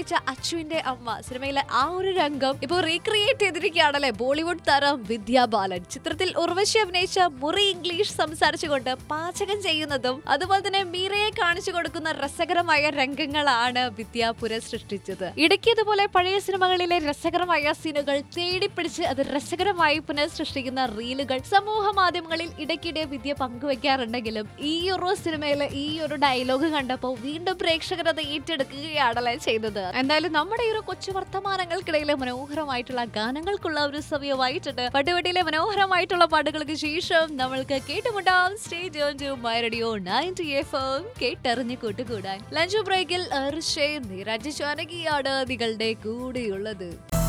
അഭിനയിച്ച അച്ചുവിന്റെ അമ്മ സിനിമയിലെ ആ ഒരു രംഗം ഇപ്പോൾ റീക്രിയേറ്റ് ചെയ്തിരിക്കുകയാണല്ലേ ബോളിവുഡ് താരം വിദ്യാ ബാലൻ ചിത്രത്തിൽ ഉർവശി അഭിനയിച്ച മുറി ഇംഗ്ലീഷ് സംസാരിച്ചുകൊണ്ട് പാചകം ചെയ്യുന്നതും അതുപോലെ തന്നെ മീരയെ കാണിച്ചു കൊടുക്കുന്ന രസകരമായ രംഗങ്ങളാണ് വിദ്യാപുര സൃഷ്ടിച്ചത് ഇടയ്ക്ക് ഇതുപോലെ പഴയ സിനിമകളിലെ രസകരമായ സീനുകൾ തേടിപ്പിടിച്ച് അത് രസകരമായി പുനഃസൃഷ്ടിക്കുന്ന റീലുകൾ സമൂഹ മാധ്യമങ്ങളിൽ ഇടയ്ക്കിടെ വിദ്യ പങ്കുവെക്കാറുണ്ടെങ്കിലും ഈ ഒരു സിനിമയിലെ ഈ ഒരു ഡയലോഗ് കണ്ടപ്പോൾ വീണ്ടും പ്രേക്ഷകർ അത് ഏറ്റെടുക്കുകയാണല്ലേ ചെയ്തത് എന്തായാലും നമ്മുടെ ഈ ഒരു കൊച്ചു വർത്തമാനങ്ങൾക്കിടയിലെ മനോഹരമായിട്ടുള്ള ഗാനങ്ങൾക്കുള്ള ഒരു സമയമായിട്ടുണ്ട് പട്ടുവട്ടിയിലെ മനോഹരമായിട്ടുള്ള പാട്ടുകൾക്ക് ശേഷം നമ്മൾക്ക് കേട്ടുമുണ്ടാം stage to my radio ninety F M കേട്ടറിഞ്ഞ് കൂട്ടുകൂടാൻ ലഞ്ച് ബ്രേക്കിൽ അർഷേ നിരജ് ചാനകിയാണ് നിങ്ങളുടെ കൂടെയുള്ളത്